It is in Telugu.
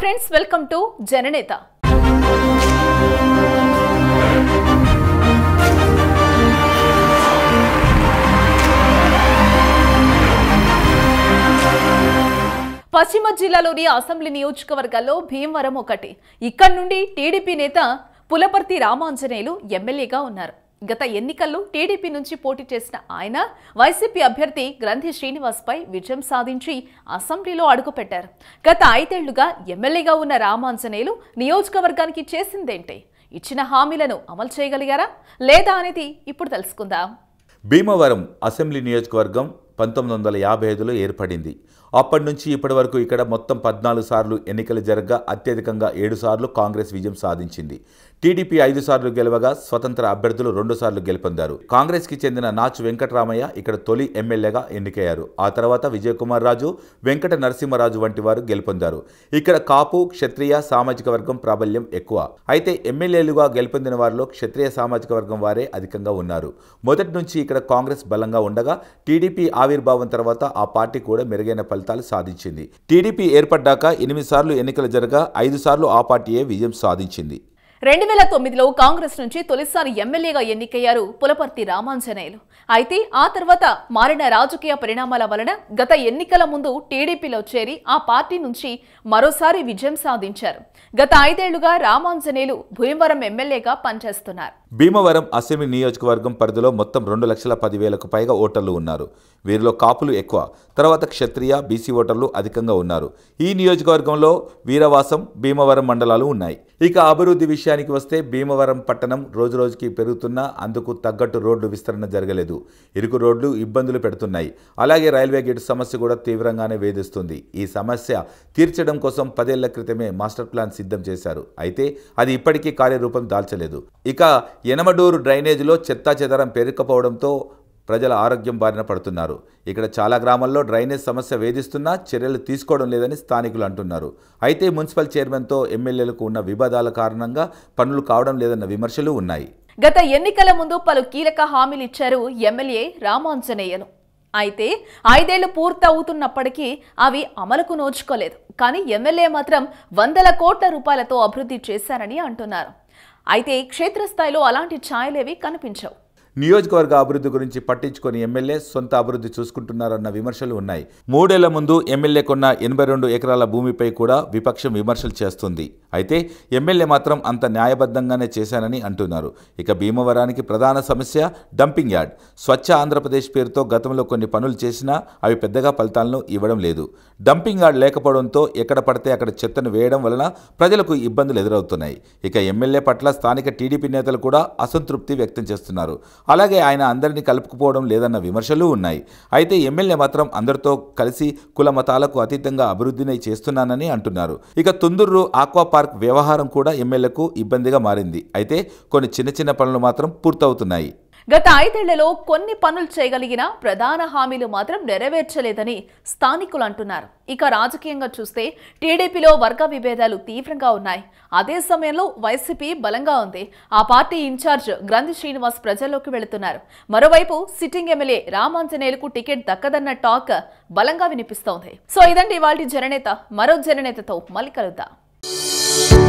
ఫ్రెండ్స్ వెల్కమ్ టు జననేత పశ్చిమ జిల్లాలోని అసెంబ్లీ నియోజకవర్గాల్లో భీమవరం ఒకటి ఇక్కడి నుండి టీడీపీ నేత పులపర్తి రామాంజనేయులు ఎమ్మెల్యేగా ఉన్నారు గత ఎన్నికల్లో టీడీపీ నుంచి పోటీ చేసిన ఆయన వైసీపీ అభ్యర్థి గ్రంథి శ్రీనివాస్ పై విజయం సాధించి అసెంబ్లీలో అడుగుపెట్టారు గత ఐదేళ్లుగా ఎమ్మెల్యేగా ఉన్న రామాంజనేయులు నియోజకవర్గానికి చేసిందేంటి ఇచ్చిన హామీలను అమలు చేయగలిగారా లేదా అనేది ఇప్పుడు తెలుసుకుందాం భీమవరం అసెంబ్లీ నియోజకవర్గం పంతొమ్మిది వందల యాభై ఐదులో ఏర్పడింది అప్పటి నుంచి ఇప్పటి వరకు ఇక్కడ మొత్తం పద్నాలుగు సార్లు ఎన్నికలు జరగగా అత్యధికంగా ఏడు సార్లు కాంగ్రెస్ విజయం సాధించింది టీడీపీ ఐదు సార్లు గెలవగా స్వతంత్ర అభ్యర్థులు రెండు సార్లు గెలుపొందారు కాంగ్రెస్కి చెందిన నాచు వెంకటరామయ్య ఇక్కడ తొలి ఎమ్మెల్యేగా ఎన్నికయ్యారు ఆ తర్వాత విజయకుమార్ రాజు వెంకట నరసింహరాజు వంటి వారు గెలుపొందారు ఇక్కడ కాపు క్షత్రియ సామాజిక వర్గం ప్రాబల్యం ఎక్కువ అయితే ఎమ్మెల్యేలుగా గెలుపొందిన వారిలో క్షత్రియ సామాజిక వర్గం వారే అధికంగా ఉన్నారు మొదటి నుంచి ఇక్కడ కాంగ్రెస్ బలంగా ఉండగా టీడీపీ ఆవిర్భావం తర్వాత ఆ పార్టీ కూడా మెరుగైన ఫలితాలు సాధించింది టీడీపీ ఏర్పడ్డాక ఎనిమిది సార్లు ఎన్నికలు జరగా ఐదు సార్లు ఆ పార్టీయే విజయం సాధించింది రెండు వేల తొమ్మిదిలో కాంగ్రెస్ నుంచి తొలిసారి ఎమ్మెల్యేగా ఎన్నికయ్యారు పులపర్తి రామాంజనేయులు అయితే ఆ తర్వాత మారిన రాజకీయ పరిణామాల వలన గత ఎన్నికల ముందు టీడీపీలో చేరి ఆ పార్టీ నుంచి మరోసారి విజయం సాధించారు గత ఐదేళ్లుగా రామాంజనేయులు భీమవరం ఎమ్మెల్యేగా పనిచేస్తున్నారు భీమవరం అసెంబ్లీ నియోజకవర్గం పరిధిలో మొత్తం రెండు లక్షల పదివేలకు పైగా ఓటర్లు ఉన్నారు వీరిలో కాపులు ఎక్కువ తర్వాత క్షత్రియ బీసీ ఓటర్లు అధికంగా ఉన్నారు ఈ నియోజకవర్గంలో వీరవాసం భీమవరం మండలాలు ఉన్నాయి ఇక అభివృద్ధి విషయానికి వస్తే భీమవరం పట్టణం రోజురోజుకి పెరుగుతున్నా అందుకు తగ్గట్టు రోడ్డు విస్తరణ జరగలేదు ఇరుకు రోడ్లు ఇబ్బందులు పెడుతున్నాయి అలాగే రైల్వే గేటు సమస్య కూడా తీవ్రంగానే వేధిస్తుంది ఈ సమస్య తీర్చడం కోసం పదేళ్ల క్రితమే మాస్టర్ ప్లాన్ సిద్ధం చేశారు అయితే అది ఇప్పటికీ కార్యరూపం దాల్చలేదు ఇక యనమడూరు డ్రైనేజీలో చెత్తా చెదరం పేరుకపోవడంతో ప్రజల ఆరోగ్యం బారిన పడుతున్నారు ఇక్కడ చాలా గ్రామాల్లో డ్రైనేజ్ సమస్య వేధిస్తున్నా చర్యలు తీసుకోవడం లేదని స్థానికులు అంటున్నారు అయితే మున్సిపల్ చైర్మన్తో ఎమ్మెల్యేలకు ఉన్న వివాదాల కారణంగా పనులు కావడం లేదన్న విమర్శలు ఉన్నాయి గత ఎన్నికల ముందు పలు కీలక హామీలు ఇచ్చారు ఎమ్మెల్యే రామాంజనేయులు అయితే ఐదేళ్లు పూర్తవుతున్నప్పటికీ అవి అమలుకు నోచుకోలేదు కానీ ఎమ్మెల్యే మాత్రం వందల కోట్ల రూపాయలతో అభివృద్ధి చేశారని అంటున్నారు అయితే క్షేత్రస్థాయిలో అలాంటి ఛాయలేవి కనిపించవు నియోజకవర్గ అభివృద్ధి గురించి పట్టించుకొని ఎమ్మెల్యే సొంత అభివృద్ధి చూసుకుంటున్నారన్న విమర్శలు ఉన్నాయి మూడేళ్ల ముందు ఎమ్మెల్యే కొన్న ఎనభై రెండు ఎకరాల భూమిపై కూడా విపక్షం విమర్శలు చేస్తుంది అయితే ఎమ్మెల్యే మాత్రం అంత న్యాయబద్ధంగానే చేశానని అంటున్నారు ఇక భీమవరానికి ప్రధాన సమస్య డంపింగ్ యార్డ్ స్వచ్ఛ ఆంధ్రప్రదేశ్ పేరుతో గతంలో కొన్ని పనులు చేసినా అవి పెద్దగా ఫలితాలను ఇవ్వడం లేదు డంపింగ్ యార్డ్ లేకపోవడంతో ఎక్కడ పడితే అక్కడ చెత్తను వేయడం వలన ప్రజలకు ఇబ్బందులు ఎదురవుతున్నాయి ఇక ఎమ్మెల్యే పట్ల స్థానిక టీడీపీ నేతలు కూడా అసంతృప్తి వ్యక్తం చేస్తున్నారు అలాగే ఆయన అందరినీ కలుపుకుపోవడం లేదన్న విమర్శలు ఉన్నాయి అయితే ఎమ్మెల్యే మాత్రం అందరితో కలిసి కుల మతాలకు అతీతంగా అభివృద్ధిని చేస్తున్నానని అంటున్నారు ఇక తుందూరు ఆక్వా పార్క్ వ్యవహారం కూడా ఎమ్మెల్యేకు ఇబ్బందిగా మారింది అయితే కొన్ని చిన్న చిన్న పనులు మాత్రం పూర్తవుతున్నాయి గత ఐదేళ్లలో కొన్ని పనులు చేయగలిగిన ప్రధాన హామీలు మాత్రం నెరవేర్చలేదని స్థానికులు అంటున్నారు ఇక రాజకీయంగా చూస్తే టీడీపీలో వర్గ విభేదాలు తీవ్రంగా ఉన్నాయి అదే సమయంలో వైసీపీ బలంగా ఉంది ఆ పార్టీ ఇన్ఛార్జ్ గ్రంథి శ్రీనివాస్ ప్రజల్లోకి వెళుతున్నారు మరోవైపు సిట్టింగ్ ఎమ్మెల్యే రామాంజనేయులకు టికెట్ దక్కదన్న టాక్ బలంగా వినిపిస్తోంది సో ఇదండి ఇవాళ జననేత మరో జననేతతో మళ్ళీ కలుద్దాం